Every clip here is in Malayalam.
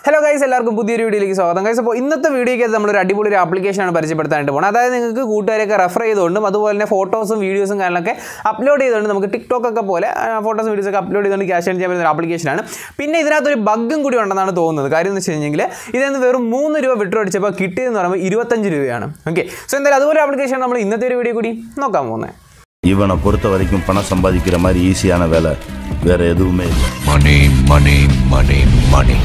ഹലോ ഗൈസ് എല്ലാവർക്കും പുതിയൊരു വീഡിയോയിലേക്ക് സ്വാഗതം ഗൈസ് അപ്പോൾ ഇന്നത്തെ വീഡിയോയ്ക്ക് നമ്മളൊരു അടിപൊളി ഒരു ആപ്ലിക്കേഷനാണ് പരിചയപ്പെടുത്താനായിട്ട് പോകുന്നത് അതായത് നിങ്ങൾക്ക് കൂട്ടുകാരെയൊക്കെ റെഫർ ചെയ്തുകൊണ്ടും അതുപോലെ തന്നെ ഫോട്ടോസും വീഡിയോസും കാര്യങ്ങളൊക്കെ അപ്ലോഡ് ചെയ്തുകൊണ്ട് നമുക്ക് ടിക്ടോക്ക് ഒക്കെ പോലെ ഫോട്ടോസും വീഡിയോസ് ഒക്കെ അപ്ലോഡ് ചെയ്തുകൊണ്ട് ക്യാഷ് ഏൺ ചെയ്യാൻ പറ്റുന്ന ഒരു ആപ്ലിക്കേഷനാണ് പിന്നെ ഇതിനകത്തൊരു ബഗ്ഗും കൂടി ഉണ്ടെന്നാണ് തോന്നുന്നത് കാര്യം എന്ന് വെച്ച് കഴിഞ്ഞെങ്കിൽ ഇതിന് വെറും മൂന്ന് രൂപ വിട്ടു അടിച്ചപ്പോൾ കിട്ടിയതെന്ന് പറയുമ്പോൾ ഇരുപത്തഞ്ച് രൂപയാണ് ഓക്കെ സോ എന്തായാലും അതുപോലെ ആപ്ലിക്കേഷൻ നമ്മൾ ഇന്നത്തെ ഒരു വീഡിയോ കൂടി നോക്കാൻ പോകുന്നത് இவனை பொறுத்த வரைக்கும் பணம் சம்பாதிக்கிற மாதிரி ஈஸியான வேலை வேற எதுவுமே இல்லை Money, money, money, money.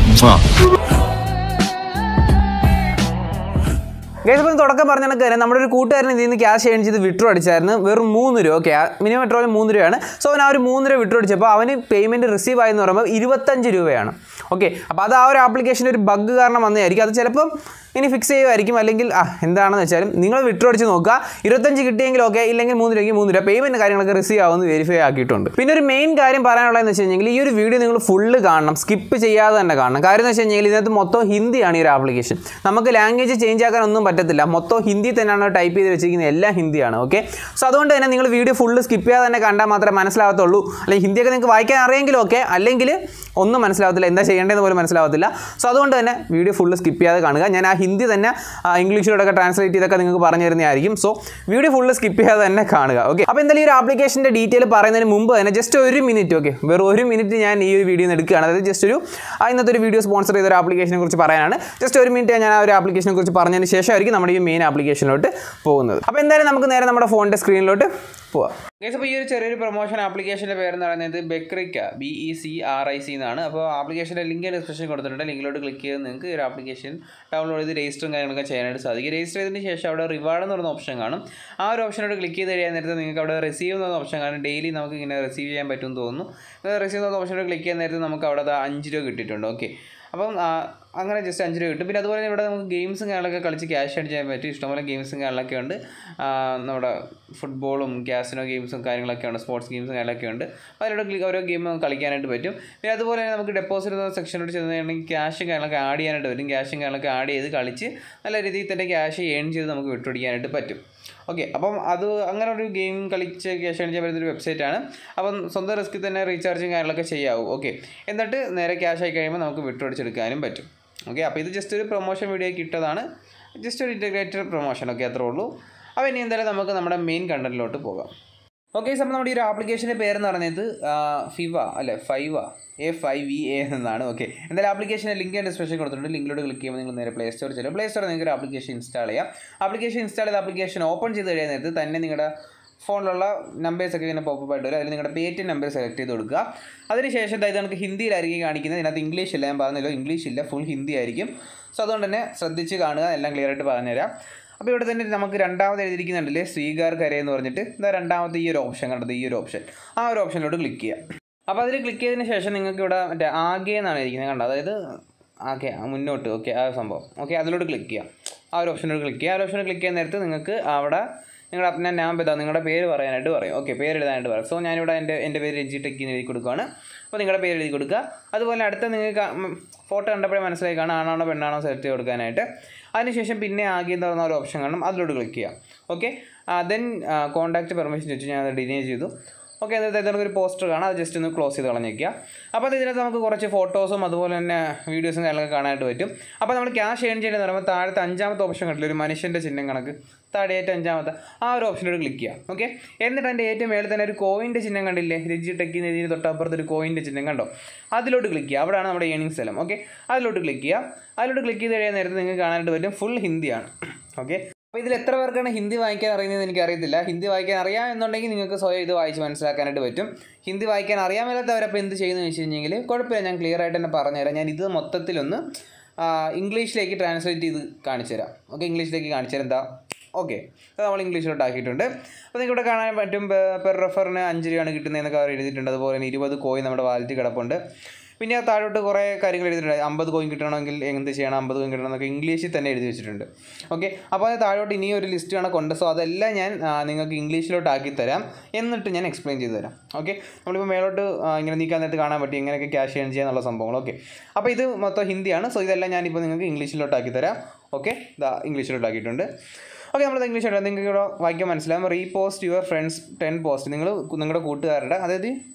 Guys ഇപ്പം തുടക്കം പറഞ്ഞ കണക്ക് തന്നെ നമ്മുടെ ഒരു കൂട്ടുകാരൻ ഇതിൽ നിന്ന് ക്യാഷ് ഏൺ ചെയ്ത് വിട്രോ അടിച്ചായിരുന്നു വെറും മൂന്ന് രൂപ ഓക്കെ മിനിമം പെട്രോൾ മൂന്ന് രൂപയാണ് സോ അവൻ ആ ഒരു മൂന്ന് രൂപ വിട്രോ അടിച്ചപ്പോൾ അവന് പേയ്മെൻറ്റ് റിസീവ് ആയെന്ന് പറയുമ്പോൾ ഇരുപത്തഞ്ച് രൂപയാണ് ഓക്കെ അപ്പോൾ അത് ആ ഒരു ആപ്ലിക്കേഷൻ്റെ ഒരു ബഗ് കാരണം വന്നതായിരിക്കും അത് ചിലപ്പം ഇനി ഫിക്സ് ചെയ്യുമായിരിക്കും അല്ലെങ്കിൽ ആ എന്താണെന്ന് വെച്ചാലും നിങ്ങൾ വിട്രോ അടിച്ച് നോക്കുക ഇരുപത്തഞ്ച് കിട്ടിയെങ്കിൽ ഓക്കെ ഇല്ലെങ്കിൽ മൂന്ന് രൂപയ്ക്ക് മൂന്ന് രൂപ പേയ്മെൻറ്റ് കാര്യങ്ങളൊക്കെ റിസീവ് ആവുമെന്ന് വെരിഫൈ ആക്കിയിട്ടുണ്ട് പിന്നെ ഒരു മെയിൻ കാര്യം പറയാനുള്ളതെന്ന് വെച്ച് കഴിഞ്ഞാൽ ഈ ഒരു വീഡിയോ നിങ്ങൾ ഫുള്ള് കാണണം സ്കിപ്പ് ചെയ്യാതെ തന്നെ കാണണം കാര്യം എന്ന് വെച്ച് കഴിഞ്ഞാൽ ഇതിനകത്ത് മൊത്തം ഹിന്ദിയാണ് ഈ ഒരു ആപ്ലിക്കേഷൻ നമുക്ക് ലാംഗ്വേജ് ചേഞ്ച് ആക്കാൻ ഒന്നും പറ്റത്തില്ല മൊത്തം ഹിന്ദി തന്നെയാണ് ടൈപ്പ് ചെയ്ത് വെച്ചിരിക്കുന്നത് എല്ലാം ഹിന്ദിയാണ് ഓക്കെ സോ അതുകൊണ്ട് തന്നെ നിങ്ങൾ വീഡിയോ ഫുള്ള് സ്കിപ്പ് ചെയ്യാതെ തന്നെ കണ്ടാൽ മാത്രമേ മനസ്സിലാവത്തുള്ളൂ അല്ലെങ്കിൽ ഹിന്ദിയൊക്കെ നിങ്ങൾക്ക് വായിക്കാൻ അറിയെങ്കിലും ഓക്കെ അല്ലെങ്കിൽ ഒന്നും മനസ്സിലാവത്തില്ല എന്താ ചെയ്യേണ്ടതെന്ന് പോലും മനസ്സിലാവത്തില്ല സോ അതുകൊണ്ട് തന്നെ വീഡിയോ ഫുള്ള് സ്കിപ്പ് ചെയ്യാതെ കാണുക ഞാൻ ആ ഹിന്ദി തന്നെ ആ, ഇംഗ്ലീഷിലോടൊക്കെ ട്രാൻസ്ലേറ്റ് ചെയ്തൊക്കെ നിങ്ങൾക്ക് പറഞ്ഞു തരുന്നതായിരിക്കും സോ വീഡിയോ ഫുള്ള് സ്കിപ്പ് ചെയ്യാതെ തന്നെ കാണുക ഓക്കെ അപ്പോൾ എന്തായാലും ഈ ഒരു ആപ്ലിക്കേഷൻ്റെ ഡീറ്റെയിൽ പറയുന്നതിന് മുമ്പ് തന്നെ ജസ്റ്റ് ഒരു മിനിറ്റ് ഓക്കെ വെറും ഒരു മിനിറ്റ് ഞാൻ ഈ ഒരു വീഡിയോ എടുക്കുകയാണ് അതായത് ജസ്റ്റ് ഒരു ആ, ഇന്നത്തെ ഒരു വീഡിയോ സ്പോൺസർ ചെയ്ത ഒരു ആപ്ലിക്കേഷനെ കുറിച്ച് പറയാനാണ് ജസ്റ്റ് ഒരു മിനിറ്റ് ഞാൻ ആ ഒരു ആപ്ലിക്കേഷനെ കുറിച്ച് പറഞ്ഞതിന് ശേഷമായിരിക്കും നമ്മുടെ ഈ മെയിൻ ആപ്ലിക്കേഷനിലോട്ട് പോകുന്നത് അപ്പോൾ എന്തായാലും നമുക്ക് നേരെ നമ്മുടെ ഫോണിൻ്റെ സ്ക്രീനിലോട്ട് പോവാം ഗൈസ് അപ്പോൾ ഈ ഒരു ചെറിയൊരു പ്രൊമോഷൻ ആപ്ലിക്കേഷൻ്റെ പേരെന്ന് പറയുന്നത് ബെക്രിക്ക B E C R I C എന്നാണ് അപ്പോൾ ആപ്ലിക്കേഷൻ്റെ ലിങ്ക് ഡിസ്ക്രിപ്ഷൻ കൊടുത്തിട്ടുണ്ട് ലിങ്കിലോട്ട് ക്ലിക്ക് ചെയ്ത് നിങ്ങൾക്ക് ഈ ഒരു ആപ്ലിക്കേഷൻ ഡൗൺലോഡ് ചെയ്ത് രജിസ്റ്ററും കാര്യങ്ങളൊക്കെ ചെയ്യാനായിട്ട് സാധിക്കും രജിസ്റ്റർ ചെയ്തതിന് ശേഷം അവിടെ റിവാർഡ് എന്ന് പറയുന്ന ഓപ്ഷൻ കാണും ആ ഒരു ഓപ്ഷനോട് ക്ലിക്ക് ചെയ്ത് കഴിയാൻ നേരത്തെ നിങ്ങൾക്ക് അവിടെ റിസീവ് എന്ന ഓപ്ഷൻ കാണും ഡെയിലി നമുക്ക് ഇങ്ങനെ റിസീവ് ചെയ്യാൻ പറ്റുമെന്ന് തോന്നുന്നു റിസീവ് എന്ന ഓപ്ഷനോട് ക്ലിക്ക് ചെയ്യാൻ നേരത്തെ നമുക്ക് അവിടെ ദാ അഞ്ച് രൂപ കിട്ടിയിട്ടുണ്ട് ഓക്കെ അപ്പം ആ, അങ്ങനെ ജസ്റ്റ് അഞ്ച് രൂപ കിട്ടും പിന്നെ അതുപോലെ തന്നെ ഇവിടെ നമുക്ക് ഗെയിംസും കാര്യങ്ങളൊക്കെ കളിച്ച് ക്യാഷ് അടിച്ച് ചെയ്യാൻ പറ്റും ഇഷ്ടംപോലെ ഗെയിംസും കാര്യങ്ങളൊക്കെ ഉണ്ട് ആ, നമ്മുടെ ഫുട്ബോളും ക്യാസിനോ ഗെയിംസും കാര്യങ്ങളൊക്കെ ഉണ്ട് സ്പോർട്സ് ഗെയിംസും കാര്യങ്ങളൊക്കെ ഉണ്ട് അപ്പോൾ അതിലൂടെ ക്ലിക്ക് ഓരോ ഗെയിം കളിക്കാനായിട്ട് പറ്റും പിന്നെ അതുപോലെ തന്നെ നമുക്ക് ഡെപ്പോസിറ്റ് എന്ന സെക്ഷനോട് ചെന്നുകഴിഞ്ഞാൽ ക്യാഷും കാര്യങ്ങളൊക്കെ ആഡ് ചെയ്യാനായിട്ട് പറ്റും ക്യാഷും കാര്യങ്ങളൊക്കെ ആഡ് ചെയ്ത് കളിച്ച് നല്ല രീതിയിൽ തന്നെ ക്യാഷ് ഏൺ ചെയ്ത് നമുക്ക് വിട്ടുപിടിക്കാനായിട്ട് പറ്റും ഓക്കെ അപ്പം അത് അങ്ങനെ ഒരു ഗെയിം കളിച്ച് ക്യാഷ് ഏൺ ചെയ്യാൻ പറ്റുന്ന ഒരു വെബ്സൈറ്റാണ് അപ്പം സ്വന്തം റിസ്കിൽ തന്നെ റീചാർജും കാര്യങ്ങളൊക്കെ ചെയ്യാവും ഓക്കെ എന്നിട്ട് നേരെ ക്യാഷ് ആയി കഴിയുമ്പോൾ നമുക്ക് വിട്ടുപിടിച്ചെടുക്കാനും പറ്റും ഓക്കെ അപ്പോൾ ഇത് ജസ്റ്റ് ഒരു പ്രൊമോഷൻ വീഡിയോ ഇട്ടതാണ് ജസ്റ്റ് ഒരു ഇൻറ്റഗ്രേറ്റഡ് പ്രൊമോഷൻ ഒക്കെ അത്രേ ഉള്ളൂ അപ്പോൾ ഇനി എന്തായാലും നമുക്ക് നമ്മുടെ മെയിൻ കണ്ടന്റിലോട്ട് പോകാം ഓക്കെ അപ്പോൾ നമ്മുടെ ഈ ഒരു ആപ്ലിക്കേഷൻ്റെ പേരെന്ന് പറയുന്നത് ആ, ഫിവ അല്ലെ five A five V A എന്നാണ് ഓക്കെ എന്തായാലും ആപ്ലിക്കേഷൻ്റെ ലിങ്ക് ഡിസ്ക്രിപ്ഷൻ കൊടുത്തിട്ടുണ്ട് ലിങ്കിലോട്ട് ക്ലിക്ക് ചെയ്യുമ്പോൾ നിങ്ങൾ നേരെ പ്ലേ സ്റ്റോർ ചെല്ലും പ്ലേ സ്റ്റോറിൽ നിങ്ങൾക്ക് ഒരു ആപ്ലിക്കേഷൻ ഇൻസ്റ്റാൾ ചെയ്യാം ആപ്ലിക്കേഷൻ ഇൻസ്റ്റാൾ ചെയ്ത ആപ്ലിക്കേഷൻ ഓപ്പൺ ചെയ്ത് കഴിയാൻ നേരത്ത് തന്നെ നിങ്ങളുടെ ഫോണിലുള്ള നമ്പേഴ്സൊക്കെ ഇങ്ങനെ പോപ്പ് ആയിട്ട് വരും അതിൽ നിങ്ങളുടെ പേറ്റ് നമ്പർ സെലക്ട് ചെയ്ത് കൊടുക്കുക അതിനുശേഷം ഇത് നമുക്ക് ഹിന്ദിയിലായിരിക്കും കാണിക്കുന്നത് ഇതിനകത്ത് ഇംഗ്ലീഷ് ഇല്ല ഞാൻ പറഞ്ഞല്ലോ ഇംഗ്ലീഷ് ഇല്ല ഫുൾ ഹിന്ദി ആയിരിക്കും സോ അതുകൊണ്ട് തന്നെ ശ്രദ്ധിച്ച് കാണുക എല്ലാം ക്ലിയർ ആയിട്ട് പറഞ്ഞുതരാം അപ്പോൾ ഇവിടെ തന്നെ നമുക്ക് രണ്ടാമത് എഴുതിയിരിക്കുന്നുണ്ടല്ലേ ശ്രീകാർ കര എന്ന് പറഞ്ഞിട്ട് എന്താ രണ്ടാമത്തെ ഈ ഒരു ഓപ്ഷൻ കണ്ടത് ഈ ഒരു ഓപ്ഷൻ ആ ഒരു ഓപ്ഷനിലോട്ട് ക്ലിക്ക് ചെയ്യുക അപ്പോൾ അതിൽ ക്ലിക്ക് ചെയ്തതിന് ശേഷം നിങ്ങൾക്ക് ഇവിടെ മറ്റേ ആകെ എന്നാണ് ഇരിക്കുന്നത് കണ്ടത് അതായത് ആകെ ആ, മുന്നോട്ട് ഓക്കെ ആ സംഭവം ഓക്കെ അതിലോട്ട് ക്ലിക്ക് ചെയ്യാം ആ ഒരു ഓപ്ഷനോട് ക്ലിക്ക് ചെയ്യുക ആ ഒരു ഓപ്ഷനിൽ ക്ലിക്ക് ചെയ്യുന്ന നേരത്ത് നിങ്ങൾക്ക് അവിടെ നിങ്ങളുടെ അപ്പന നാം ഇതാ നിങ്ങളുടെ പേര് പറയാനായിട്ട് പറയും ഓക്കെ പേര് എഴുതാനായിട്ട് പറയും സോ ഞാനിവിടെ എൻ്റെ എൻ്റെ പേര് രഞ്ജി ടെക്കി എന്ന് എഴുതി കൊടുക്കുകയാണ് അപ്പോൾ നിങ്ങളുടെ പേര് എഴുതി കൊടുക്കുക അതുപോലെ അടുത്ത നിങ്ങൾക്ക് ഫോട്ടോ കണ്ടപ്പോഴേ മനസ്സിലായി കാണാം ആണാണോ പെണ്ണാണോ സെലക്ട് ചെയ്ത് കൊടുക്കാനായിട്ട് അതിനുശേഷം പിന്നെ ആകെ എന്ന് പറയുന്ന ഒരു ഓപ്ഷൻ കാണും അതിലോട്ട് ക്ലിക്ക് ചെയ്യാം ഓക്കെ ദെൻ കോൺടാക്റ്റ് പെർമിഷൻ ചോദിച്ചു ഞാൻ അത് ഡിനേ ചെയ്തു ഓക്കെ എന്നിട്ട് നമുക്ക് ഒരു പോസ്റ്റർ കാണാം അത് ജസ്റ്റ് ഒന്ന് ക്ലോസ് ചെയ്ത് കളഞ്ഞേക്കുക അപ്പോൾ അത് ഇതിനകത്ത് നമുക്ക് കുറച്ച് ഫോട്ടോസും അതുപോലെ തന്നെ വീഡിയോസും കാര്യങ്ങളൊക്കെ കാണാനായിട്ട് പറ്റും അപ്പോൾ നമ്മൾ ക്യാഷ് ഏൺ ചെയ്യണമെന്ന് പറയുമ്പോൾ താഴത്തെ അഞ്ചാമത്തെ ഓപ്ഷൻ കണ്ടില്ല ഒരു മനുഷ്യൻ്റെ ചിഹ്നം കണക്ക് താഴെ ഏറ്റവും അഞ്ചാമത്തെ ആ ഒരു ഓപ്ഷനോട് ക്ലിക്ക് ചെയ്യാം ഓക്കെ എന്നിട്ട് അതിൻ്റെ ഏറ്റവും മേളിൽ തന്നെ ഒരു കോയിൻ്റെ ചിഹ്നം കണ്ടില്ലേ രജി ടെക്കി ഇതിന് തൊട്ടപ്പുറത്ത് ഒരു കോയിൻ്റെ ചിഹ്നം കണ്ടോ അതിലോട്ട് ക്ലിക്ക് ചെയ്യുക അവിടെയാണ് നമ്മുടെ ഏണിംഗ് സ്ഥലം ഓക്കെ അതിലോട്ട് ക്ലിക്ക് ചെയ്യുക അതിലോട്ട് ക്ലിക്ക് ചെയ്ത് കഴിയാൻ നേരത്തെ നിങ്ങൾക്ക് കാണാനായിട്ട് പറ്റും ഫുൾ ഹിന്ദിയാണ് ഓക്കെ അപ്പോൾ ഇതിൽ എത്ര പേർക്കാണ് ഹിന്ദി വായിക്കാൻ അറിയുന്നത് എനിക്കറിയത്തില്ല ഹിന്ദി വായിക്കാൻ അറിയാം എന്നുണ്ടെങ്കിൽ നിങ്ങൾക്ക് സ്വയം ഇത് വായിച്ച് മനസ്സിലാക്കാനായിട്ട് പറ്റും ഹിന്ദി വായിക്കാൻ അറിയാൻ മേലാത്തവരപ്പോൾ എന്ത് ചെയ്യുന്നു വെച്ച് കഴിഞ്ഞെങ്കിൽ കുഴപ്പമില്ല ഞാൻ ക്ലിയർ ആയിട്ട് തന്നെ പറഞ്ഞുതരാം ഞാൻ ഇത് മൊത്തത്തിലൊന്ന് ആ, ഇംഗ്ലീഷിലേക്ക് ട്രാൻസ്ലേറ്റ് ചെയ്ത് കാണിച്ചു തരാം ഓക്കെ ഇംഗ്ലീഷിലേക്ക് കാണിച്ചു തരാം എന്താ ഓക്കെ അത് നമ്മൾ ഇംഗ്ലീഷിലോട്ട് ആക്കിയിട്ടുണ്ട് അപ്പോൾ നിങ്ങൾക്ക് ഇവിടെ കാണാൻ പറ്റും പെർ റെഫറിന് അഞ്ച് രൂപയാണ് കിട്ടുന്നതെന്നൊക്കെ അവർ എഴുതിയിട്ടുണ്ട് അതുപോലെ തന്നെ ഇരുപത് കോയിൻ നമ്മുടെ വാലറ്റ് കിടപ്പുണ്ട് പിന്നെ ആ താഴോട്ട് കുറേ കാര്യങ്ങൾ എഴുതിയിട്ടുണ്ട് അമ്പത് കോയിൻ കിട്ടണമെങ്കിൽ എന്ത് ചെയ്യണം അമ്പത് കോയിൻ കിട്ടണം എന്നൊക്കെ ഇംഗ്ലീഷിൽ തന്നെ എഴുതി വെച്ചിട്ടുണ്ട് ഓക്കെ അപ്പോൾ അത് താഴോട്ട് ഇനിയും ഒരു ലിസ്റ്റ് കണക്കുണ്ട് സോ അതെല്ലാം ഞാൻ ആ, നിങ്ങൾക്ക് ഇംഗ്ലീഷിലോട്ട് ആക്കി തരാം എന്നിട്ട് ഞാൻ എക്സ്പ്ലെയിൻ ചെയ്ത് തരാം ഓക്കെ നമ്മളിപ്പോൾ മേലോട്ട് ആ, ഇങ്ങനെ നീക്കാൻ നേരത്ത് കാണാൻ പറ്റും എങ്ങനെയൊക്കെ ക്യാഷ് ഏൺ ചെയ്യാന്നുള്ള സംഭവങ്ങൾ ഓക്കെ അപ്പോൾ ഇത് മൊത്തം ഹിന്ദിയാണ് സോ ഇതെല്ലാം ഞാനിപ്പോൾ നിങ്ങൾക്ക് ഇംഗ്ലീഷിലോട്ട് ആക്കി തരാം ഓക്കെ ഇതാ ഇംഗ്ലീഷിലോട്ട് ആക്കിയിട്ടുണ്ട് ഓക്കെ നമ്മൾ ഇംഗ്ലീഷ് ഉണ്ട് നിങ്ങൾക്ക് ഇവിടെ വായിക്കാൻ മനസ്സിലാവും repost your friends ten post നിങ്ങൾ നിങ്ങളുടെ കൂട്ടുകാരുടെ അതായത്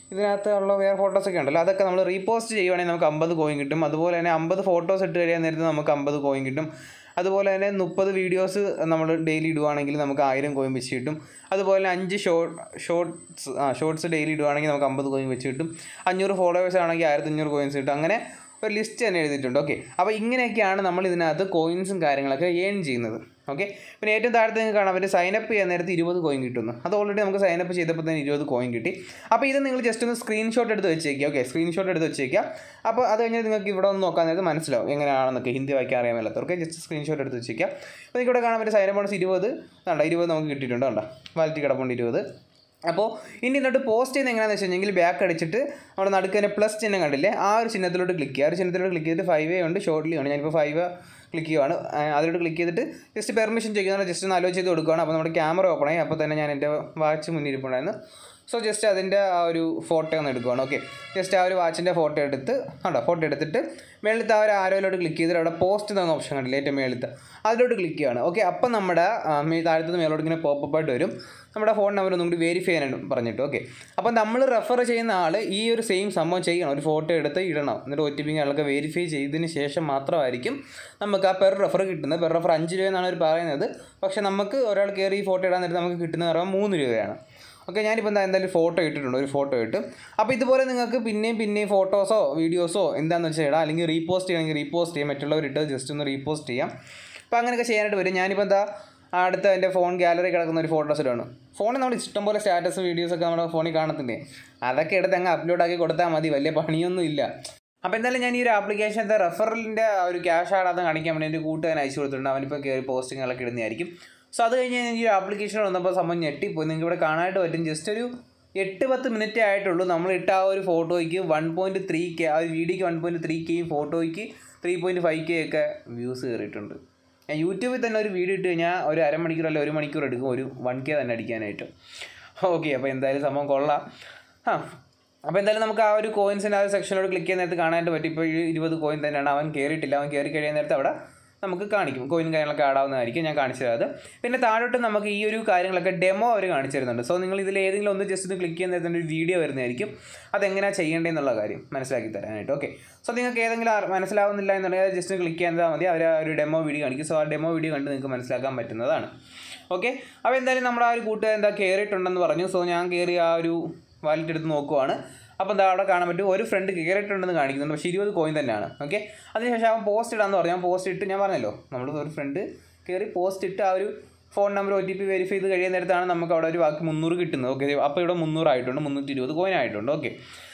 ഇതിനകത്ത് ഉള്ള വേറെ ഫോട്ടോസൊക്കെ ഉണ്ടല്ലോ അതൊക്കെ നമ്മൾ റീപോസ്റ്റ് ചെയ്യുവാണെങ്കിൽ നമുക്ക് അമ്പത് കോയിൻ കിട്ടും അതുപോലെ തന്നെ അമ്പത് ഫോട്ടോസ് ഇട്ട് കഴിയാൻ നേരത്ത് നമുക്ക് അമ്പത് കോയിൻ കിട്ടും അതുപോലെ തന്നെ മുപ്പത് വീഡിയോസ് നമ്മൾ ഡെയിലി ഇടുവാണെങ്കിൽ നമുക്ക് ആയിരം കോയിൻ വെച്ച് കിട്ടും അതുപോലെ തന്നെ അഞ്ച് ഷോർട്ട് ഷോർട്സ് ആ ഷോർട്സ് ഡെയിലി ഇടുവാണെങ്കിൽ നമുക്ക് അമ്പത് കോയിൻ വെച്ച് കിട്ടും അഞ്ഞൂറ് ഫോളോവേഴ്സ് ആണെങ്കിൽ ആയിരത്തി അഞ്ഞൂറ് കോയിൻസ് കിട്ടും അങ്ങനെ ഒരു ലിസ്റ്റ് തന്നെ എഴുതിയിട്ടുണ്ട് ഓക്കെ അപ്പോൾ ഇങ്ങനെയൊക്കെയാണ് നമ്മൾ ഇതിനകത്ത് കോയിൻസും കാര്യങ്ങളൊക്കെ ഏൺ ചെയ്യുന്നത് ഓക്കെ പിന്നെ ഏറ്റവും താഴത്ത് നിങ്ങൾക്ക് കാണാൻ പറ്റും സൈനപ്പ് ചെയ്യാൻ നേരത്ത് ഇരുപത് കോയിൻ കിട്ടുന്നു അത് ഓൾറെഡി നമുക്ക് സൈനപ്പ് ചെയ്തപ്പോൾ തന്നെ ഇരുപത് കോയിൻ കിട്ടി അപ്പോൾ ഇത് നിങ്ങൾ ജസ്റ്റ് ഒന്ന് സ്ക്രീൻഷോട്ട് എടുത്ത് വെച്ചേക്കുക ഓക്കെ സ്ക്രീൻഷോട്ട് എടുത്ത് വെച്ചേക്കുക അപ്പോൾ അത് കഴിഞ്ഞ് നിങ്ങൾക്ക് ഇവിടെ ഒന്ന് നോക്കാൻ നേരത്ത് മനസ്സിലാവും എങ്ങനെയാണെന്നൊക്കെ ഹിന്ദി വായിക്കാൻ അറിയാൻ മേലാത്തവർക്ക് ജസ്റ്റ് സ്ക്രീൻഷോട്ട് എടുത്ത് വെച്ചേക്കുക അപ്പോൾ നിങ്ങൾക്ക് ഇവിടെ കാണാൻ പറ്റും സൈനപ്പ് ബോണസ് ഇരുപത് കണ്ടോ ഇരുപത് നമുക്ക് കിട്ടിയിട്ടുണ്ട് കണ്ടോ വാലറ്റ് കിടപ്പുണ്ട് ഇരുപത് അപ്പോൾ ഇനി എന്നിട്ട് പോസ്റ്റ് ചെയ്യുന്നത് എങ്ങനെയാണെന്ന് വെച്ച് കഴിഞ്ഞെങ്കിൽ ബാക്ക് അടിച്ചിട്ട് നമ്മുടെ നടുക്കതിൻ്റെ പ്ലസ് ചിഹ്നം കണ്ടില്ലേ ആ ഒരു ചിഹ്നത്തിലോട്ട് ക്ലിക്ക് ചെയ്യുക ആ ഒരു ചിഹ്നത്തിലോട്ട് ക്ലിക്ക് ചെയ്തിട്ട് ഫൈവ് ഉണ്ട് ഷോർട്ട്ലി ആണ് ഞാനിപ്പോൾ ഫൈവ് ക്ലിക്ക് ചെയ്യുവാണ് ആ, അതിലോട്ട് ക്ലിക്ക് ചെയ്തിട്ട് ജസ്റ്റ് പെർമിഷൻ ചെയ്യുന്നത് ജസ്റ്റ് ഒന്ന് ആലോചിച്ച് ചെയ്ത് കൊടുക്കുകയാണ് അപ്പോൾ നമ്മുടെ ക്യാമറ ഓപ്പൺ ആയി അപ്പോൾ തന്നെ ഞാൻ എൻ്റെ വാച്ച് മുന്നിരിപ്പുണ്ടായിരുന്നു സോ ജസ്റ്റ് അതിൻ്റെ ആ ഒരു ഫോട്ടോ ഒന്ന് എടുക്കുകയാണ് ഓക്കെ ജസ്റ്റ് ആ ഒരു വാച്ചിൻ്റെ ഫോട്ടോ എടുത്ത് കണ്ടോ ഫോട്ടോ എടുത്തിട്ട് മേളത്തെ ആ ഒരു ആരോയിലോട്ട് ക്ലിക്ക് ചെയ്തിട്ട് അവിടെ പോസ്റ്റ് എന്ന ഓപ്ഷൻ കണ്ടില്ലേ ഏറ്റവും മേളത്തെ അതിലോട്ട് ക്ലിക്ക് ചെയ്യുകയാണ് ഓക്കെ അപ്പം നമ്മുടെ ആ, മേ- താഴത്തുനിന്ന് മേലോട്ട് ഇങ്ങനെ പോപ്പപ്പ് ആയിട്ട് വരും നമ്മുടെ ഫോൺ നമ്പർ ഒന്നും കൂടി വെരിഫൈ ചെയ്യാനായിട്ട് പറഞ്ഞിട്ട് ഓക്കെ അപ്പം നമ്മൾ റെഫർ ചെയ്യുന്ന ആൾ ഈ ഒരു സെയിം സംഭവം ചെയ്യണം ഒരു ഫോട്ടോ എടുത്ത് ഇടണം എന്നിട്ട് ഒ ടി പി ആളൊക്കെ വെരിഫൈ ചെയ്തതിന് ശേഷം മാത്രമായിരിക്കും നമുക്ക് ആ പെർ റെഫർ കിട്ടുന്നത് പെർ റെഫർ അഞ്ച് രൂപ എന്നാണ് അവർ പറയുന്നത് പക്ഷേ നമുക്ക് ഒരാൾ കയറി ഈ ഫോട്ടോ ഇടാൻ നേരത്തെ നമുക്ക് കിട്ടുന്ന പറയുമ്പോൾ മൂന്ന് രൂപയാണ് ഓക്കെ ഞാനിപ്പോൾ എന്താ എന്തായാലും ഫോട്ടോ ഇട്ടിട്ടുണ്ട് ഒരു ഫോട്ടോ ഇട്ട് അപ്പോൾ ഇതുപോലെ നിങ്ങൾക്ക് പിന്നെയും പിന്നെയും ഫോട്ടോസോ വീഡിയോസോ എന്താണെന്ന് വെച്ചാൽ ഇടാം അല്ലെങ്കിൽ റീപോസ്റ്റ് ചെയ്യണമെങ്കിൽ റീപോസ്റ്റ് ചെയ്യാം മറ്റുള്ളവരിട്ട് ജസ്റ്റ് ഒന്ന് റീപോസ്റ്റ് ചെയ്യാം അപ്പോൾ അങ്ങനെയൊക്കെ ചെയ്യാനായിട്ട് വരും ഞാനിപ്പോൾ എന്താ അടുത്ത എൻ്റെ ഫോൺ ഗാലറി കിടക്കുന്ന ഒരു ഫോട്ടോസ് ഇടാണ് ഫോണിൽ നമ്മൾ ഇഷ്ടംപോലെ സ്റ്റാറ്റസ് വീഡിയോസൊക്കെ നമ്മുടെ ഫോണിൽ കാണത്തില്ലേ അതൊക്കെ എടുത്ത് അങ്ങ് അപ്ലോഡ് ആക്കി കൊടുത്താൽ മതി വലിയ പണിയൊന്നും ഇല്ല അപ്പോൾ എന്തായാലും ഞാൻ ഈ ഒരു ആപ്ലിക്കേഷൻ്റെ റെഫറലിൻ്റെ ഒരു ക്യാഷ് ആടാതെ കാണിക്കാൻ വേണ്ടി എൻ്റെ കൂട്ടുകാരൻ അയച്ചു കൊടുത്തിട്ടുണ്ട് അവനിപ്പോൾ കയറി പോസ്റ്റിങ്ങുകളൊക്കെ ഇടുന്നതായിരിക്കും സോ അത് കഴിഞ്ഞ് ഞാൻ ഈ ഒരു ആപ്ലിക്കേഷൻ വന്നപ്പോൾ സംഭവം ഞെട്ടിപ്പോയി നിങ്ങൾക്ക് ഇവിടെ കാണാനായിട്ട് പറ്റും ജസ്റ്റ് ഒരു എട്ട് പത്ത് മിനിറ്റേ ആയിട്ടുള്ളൂ നമ്മൾ ഇട്ട ആ ഒരു ഫോട്ടോയ്ക്ക് വൺ പോയിൻറ്റ് ത്രീ കെ ആ ഒരു വീഡിയോയ്ക്ക് വൺ പോയിൻറ്റ് ത്രീ കെയും ഫോട്ടോയ്ക്ക് ത്രീ പോയിൻറ്റ് ഫൈവ് കെ ഒക്കെ വ്യൂസ് കയറിയിട്ടുണ്ട് ഞാൻ യൂട്യൂബിൽ തന്നെ ഒരു വീഡിയോ ഇട്ട് കഴിഞ്ഞാൽ ഒരു അരമണിക്കൂർ അല്ല ഒരു മണിക്കൂർ എടുക്കും ഒരു വൺ കെ തന്നെ അടിക്കാനായിട്ട് ഓക്കെ അപ്പോൾ എന്തായാലും സംഭവം കൊള്ളാം ആ അപ്പോൾ എന്തായാലും നമുക്ക് ആ ഒരു കോയിൻസിൻ്റെ ആ ഒരു സെക്ഷനോട് ക്ലിക്ക് ചെയ്യുന്ന നേരത്ത് കാണാനായിട്ട് പറ്റും ഇപ്പോൾ ഈ ഇരുപത് കോയിൻ തന്നെയാണ് അവൻ കയറിയിട്ടില്ല അവൻ കയറി കഴിയാൻ നേരത്ത് അവിടെ നമുക്ക് കാണിക്കും കോയിൻ കാര്യങ്ങളൊക്കെ ആടാവുന്നതായിരിക്കും ഞാൻ കാണിച്ചു തരാം അത് പിന്നെ താഴോട്ട് നമുക്ക് ഈ ഒരു കാര്യങ്ങളൊക്കെ ഡെമോ അവർ കാണിച്ചു തരുന്നുണ്ട് സോ നിങ്ങൾ ഇതിൽ ഏതെങ്കിലും ഒന്ന് ജസ്റ്റ് ഒന്ന് ക്ലിക്ക് ചെയ്യുന്ന നേരത്തെ ഒരു വീഡിയോ വരുന്നതായിരിക്കും അതെങ്ങനെയാണ് ചെയ്യേണ്ടതെന്നുള്ള കാര്യം മനസ്സിലാക്കി തരാനായിട്ട് ഓക്കെ സോ നിങ്ങൾക്ക് ഏതെങ്കിലും അറി- മനസ്സിലാവുന്നില്ല എന്നുണ്ടെങ്കിൽ ജസ്റ്റ് ക്ലിക്ക് ചെയ്താൽ മതി അവർ ആ ഒരു ഡെമോ വീഡിയോ കാണിക്കും സോ ആ ഡെമോ വീഡിയോ കണ്ട് നിങ്ങൾക്ക് മനസ്സിലാക്കാൻ പറ്റുന്നതാണ് ഓക്കെ അപ്പോൾ എന്തായാലും നമ്മുടെ ആ ഒരു കൂട്ടുകാരൻ എന്താ കയറിയിട്ടുണ്ടെന്ന് പറഞ്ഞു സോ ഞാൻ കയറി ആ ഒരു വാലറ്റ് എടുത്ത് നോക്കുവാണ് അപ്പോൾ എന്താ അവിടെ കാണാൻ പറ്റും ഒരു ഫ്രണ്ട് കയറിയിട്ടുണ്ടെന്ന് കാണിക്കുന്നുണ്ട് പക്ഷേ ഇരുപത് കോയിൻ തന്നെയാണ് ഓക്കെ അതിനുശേഷം അവൻ പോസ്റ്റ് ഇടാന്ന് പറഞ്ഞു ഞാൻ പോസ്റ്റ് ഇട്ട് ഞാൻ പറഞ്ഞല്ലോ നമ്മൾ ഒരു ഫ്രണ്ട് കയറി പോസ്റ്റ് ഇട്ട് ആ ഒരു phone number O T P verify ചെയ്ത് കഴിയുന്ന നേരത്താണ് നമുക്ക് അവിടെ ഒരു ബാക്കി മുന്നൂറ് കിട്ടുന്നത് ഓക്കെ അപ്പോൾ ഇവിടെ മുന്നൂറായിട്ടുണ്ട് മുന്നൂറ്റി ഇരുപത് കോയിൻ ആയിട്ടുണ്ട് ഓക്കെ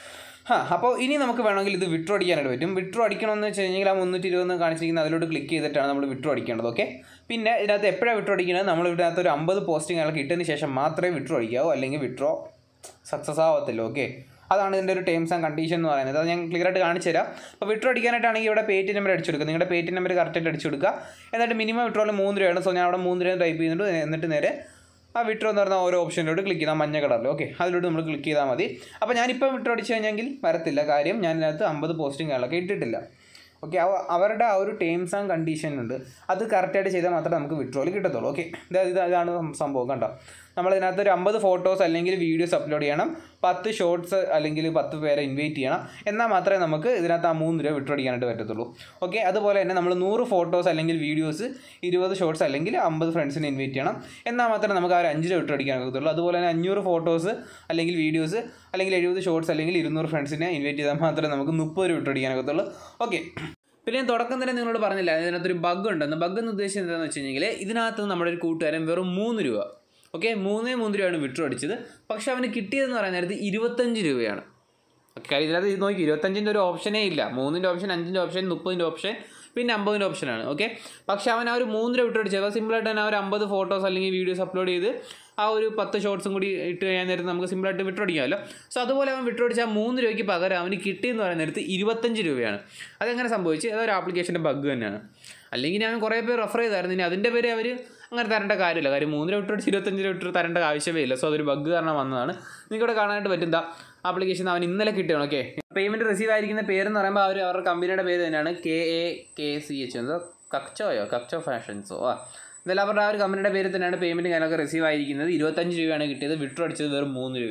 ആ അപ്പോൾ ഇനി നമുക്ക് വേണമെങ്കിൽ ഇത് വിട്രോ അടിക്കാനായിട്ട് പറ്റും വിട്രോ അടിക്കണമെന്ന് വെച്ച് കഴിഞ്ഞാൽ ആ മുന്നൂറ്റി ഇരുപത് കാണിച്ചിരിക്കുന്ന അതിലോട്ട് ക്ലിക്ക് ചെയ്തിട്ടാണ് നമ്മൾ വിട്രോ അടിക്കേണ്ടത് ഓക്കെ പിന്നെ ഇതിനകത്ത് എപ്പോഴാണ് വിട്രോ അടിക്കുന്നത് നമ്മൾ ഇതിനകത്ത് ഒരു അമ്പത് പോസ്റ്റിങ്ങുകളൊക്കെ ഇട്ടതിന് ശേഷം മാത്രമേ വിട്രോ അടിക്കാവൂ അല്ലെങ്കിൽ വിട്രോ സക്സസ് ആവത്തില്ല ഓക്കെ അതാണ് ഇതിൻ്റെ ഒരു ടേംസ് ആൻഡ് കണ്ടീഷൻ എന്ന് പറയുന്നത് അത് ഞാൻ ക്ലിയർ ആയിട്ട് കാണിച്ചു തരാം അപ്പോൾ വിട്രോ അടിക്കാനായിട്ടാണെങ്കിൽ ഇവിടെ പേറ്റി നമ്പർ അടിച്ചു കൊടുക്കുക നിങ്ങളുടെ പേറ്റി നമ്പർ കറക്റ്റായിട്ട് അടിച്ചു കൊടുക്കുക എന്നിട്ട് മിനിമം വിട്രോയിൽ മൂന്ന് രൂപയാണ് സോ ഞാൻ അവിടെ മൂന്ന് രൂപ ടൈപ്പ് ചെയ്തിട്ട് എന്നിട്ട് നേരെ ആ വിട്രോ എന്ന് പറഞ്ഞ ഓരോ ഓപ്ഷനിലോട്ട് ക്ലിക്ക് ചെയ്താൽ മഞ്ഞ കളറിൽ ഓക്കെ അതിലോട്ട് നമ്മൾ ക്ലിക്ക് ചെയ്താൽ മതി അപ്പോൾ ഞാനിപ്പോൾ വിട്രോ അടിച്ചു കഴിഞ്ഞെങ്കിൽ വരത്തില്ല കാര്യം ഞാൻ ഇതിനകത്ത് അമ്പത് പോസ്റ്റിങ്ങുകളൊക്കെ ഇട്ടിട്ടില്ല ഓക്കെ അവരുടെ ആ ഒരു ടേംസ് ആൻഡ് കണ്ടീഷൻ ഉണ്ട് അത് കറക്റ്റായിട്ട് ചെയ്താൽ മാത്രമേ നമുക്ക് വിട്രോയിൽ കിട്ടത്തുള്ളൂ ഓക്കെ ഇത് ഇത് ഇതാണ് സം- സംഭവം കണ്ടോ നമ്മൾ ഇതിനകത്ത് ഒരു അമ്പത് ഫോട്ടോസ് അല്ലെങ്കിൽ വീഡിയോസ് അപ്ലോഡ് ചെയ്യണം പത്ത് ഷോർട്സ് അല്ലെങ്കിൽ പത്ത് പേരെ ഇൻവൈറ്റ് ചെയ്യണം എന്നാൽ മാത്രമേ നമുക്ക് ഇതിനകത്ത് ആ മൂന്ന് രൂപ വിട്രോ അടിക്കാനായിട്ട് പറ്റത്തുള്ളൂ ഓക്കെ അതുപോലെ തന്നെ നമ്മൾ നൂറ് ഫോട്ടോസ് അല്ലെങ്കിൽ വീഡിയോസ് ഇരുപത് ഷോർട്സ് അല്ലെങ്കിൽ അമ്പത് ഫ്രണ്ട്സിനെ ഇൻവൈറ്റ് ചെയ്യണം എന്നാൽ മാത്രമേ നമുക്ക് ആ ഒരു അഞ്ച് രൂപ വിട്രോ അടിക്കാൻ പറ്റത്തുള്ളൂ അതുപോലെ തന്നെ അഞ്ഞൂറ് ഫോട്ടോസ് അല്ലെങ്കിൽ വീഡിയോസ് അല്ലെങ്കിൽ എഴുപത് ഷോർട്സ് അല്ലെങ്കിൽ ഇരുന്നൂറ് ഫ്രണ്ട്സിനെ ഇൻവൈറ്റ് ചെയ്താൽ മാത്രമേ നമുക്ക് മുപ്പത് രൂപ വിട്രോ അടിക്കാൻ പറ്റത്തുള്ളൂ ഓക്കെ പിന്നെ ഞാൻ തുടക്കം തന്നെ നിങ്ങളോട് പറഞ്ഞില്ല ഇതിനകത്തൊരു ബഗ് ഉണ്ടെന്ന് ബഗ് എന്ന് ഉദ്ദേശിച്ചത് എന്താണെന്ന് വെച്ച് കഴിഞ്ഞാൽ ഇതിനകത്ത് നമ്മുടെ ഒരു കൂട്ടുകാരൻ വെറും മൂന്ന് രൂപ ഓക്കെ മൂന്നേ മൂന്ന് രൂപയാണ് വിട്രോ അടിച്ചത് പക്ഷെ അവന് കിട്ടിയതെന്ന് പറയുന്ന നേരത്ത് ഇരുപത്തഞ്ച് രൂപയാണ് ഓക്കെ കാര്യം ഇതിനകത്ത് ഇത് നോക്കി ഇരുപത്തഞ്ചിൻ്റെ ഒരു ഓപ്ഷനേ ഇല്ല മൂന്നിൻ്റെ ഓപ്ഷൻ അഞ്ചിൻ്റെ ഓപ്ഷൻ മുപ്പതിൻ്റെ ഓപ്ഷൻ പിന്നെ അമ്പതിൻ്റെ ഓപ്ഷനാണ് ഓക്കെ പക്ഷെ അവൻ ആ ഒരു മൂന്ന് രൂപ വിട്ട് അടിച്ചത് സിമ്പിളായിട്ട് തന്നെ ആ ഒരു അമ്പത് ഫോട്ടോസ് അല്ലെങ്കിൽ വീഡിയോസ് അപ്ലോഡ് ചെയ്ത് ആ ഒരു പത്ത് ഷോർട്സും കൂടി ഇട്ട് കഴിയാൻ നേരത്ത് നമുക്ക് സിമ്പിളായിട്ട് വിട്രോ അടിക്കാമല്ലോ സോ അതുപോലെ അവൻ വിട്രോ അടിച്ച ആ മൂന്ന് രൂപയ്ക്ക് പകരം അവന് കിട്ടിയെന്ന് പറയുന്ന നേരത്ത് ഇരുപത്തഞ്ച് രൂപയാണ് അതെങ്ങനെ സംഭവിച്ചു അതൊരു ആപ്ലിക്കേഷൻ്റെ ബഗ് തന്നെയാണ് അല്ലെങ്കിൽ ഞാൻ കുറേ പേര് റെഫർ ചെയ്തായിരുന്നു ഇനി അതിൻ്റെ പേര് അവർ അങ്ങനെ തരേണ്ട കാര്യമില്ല കാര്യം മൂന്ന് രൂപ വിട്ട് ഇരുപത്തഞ്ച് രൂപ വിട്ട് തരേണ്ട ആവശ്യമേ ഇല്ല സോ അതൊരു ബഗ് കാരണം വന്നതാണ് നിങ്ങൾക്കിവിടെ കാണാനായിട്ട് പറ്റും എന്താ ആപ്ലിക്കേഷൻ അവൻ ഇന്നലെ കിട്ടിയാണ് ഓക്കെ പേയ്മെൻറ്റ് റിസീവ് ആയിരിക്കുന്ന പേരെന്ന് പറയുമ്പോൾ അവർ അവരുടെ കമ്പനിയുടെ പേര് തന്നെയാണ് K A K C H എന്തോ കക്ചോയോ കക്ചോ ഫാഷൻസോ ആ എന്തായാലും അവരുടെ ആ ഒരു കമ്പനിയുടെ പേര് തന്നെയാണ് പേയ്മെൻറ്റ് കാര്യങ്ങളൊക്കെ റിസീവ് ആയിരിക്കുന്നത് ഇരുപത്തഞ്ച് രൂപയാണ് കിട്ടിയത് വിട്രോ അടിച്ചത് വെറും മൂന്ന് രൂപയാണ്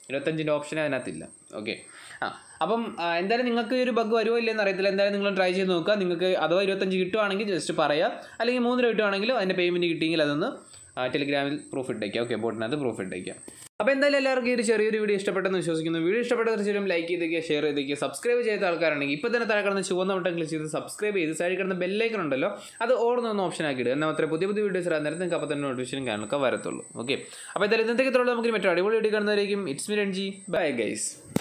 ഇരുപത്തഞ്ചിൻ്റെ ഓപ്ഷൻ അതിനകത്തില്ല ഓക്കെ ആ അപ്പം ആ, എന്തായാലും നിങ്ങൾക്ക് ഈ ഒരു ബഗ് വരുമോ ഇല്ലെന്ന് അറിയത്തില്ല എന്തായാലും നിങ്ങൾ ട്രൈ ചെയ്ത് നോക്കുക നിങ്ങൾക്ക് അഥവാ ഇരുപത്തഞ്ച് കിട്ടുവാണെങ്കിൽ ജസ്റ്റ് പറയാം അല്ലെങ്കിൽ മൂന്ന് രൂപ കിട്ടുവാണെങ്കിൽ അതിൻ്റെ പേയ്മെൻറ്റ് കിട്ടിയെങ്കിൽ അതൊന്ന് ആ, ടെലിഗ്രാമിൽ പ്രൂഫ് ഇട്ടേക്കാം ഓക്കെ ബോട്ടിനകത്ത് പ്രൂഫ് ഇട്ടേക്കാം അപ്പോൾ എന്തായാലും എല്ലാവർക്കും ഈ ഒരു ചെറിയൊരു വീഡിയോ ഇഷ്ടപ്പെട്ടെന്ന് വിശ്വസിക്കുന്നു വീഡിയോ ഇഷ്ടപ്പെട്ട തീർച്ചയായും ലൈക്ക് ചെയ്തേക്കുക ഷെയർ ചെയ്തേക്കുക സബ്സ്ക്രൈബ് ചെയ്ത ആൾക്കാരാണെങ്കിൽ ഇപ്പോൾ തന്നെ താഴെ കിടന്ന് ചുവന്ന ബട്ടൺ ക്ലിക്ക് ചെയ്ത് സബ്സ്ക്രൈബ് ചെയ്ത് സൈഡിൽ കിടന്ന ബെല്ലൈക്കൺ ഉണ്ടല്ലോ അത് ഓടുന്ന ഓപ്ഷൻ ആക്കിയിട്ട് എന്നാൽ മാത്രമേ പുതിയ പുതിയ വീഡിയോസ് ഇടാൻ നേരത്തെ നിങ്ങൾക്ക് അപ്പോൾ തന്നെ നോട്ടിഫിക്കേഷൻ കാണുക വരത്തുള്ളൂ ഓക്കെ അപ്പോൾ എന്തായാലും ഇന്നത്തേക്ക് തുടർന്ന് നമുക്ക് മറ്റൊരു അടിപൊളി വീഡിയോ കാണുന്നതായിരിക്കും it's me Ranji bye guys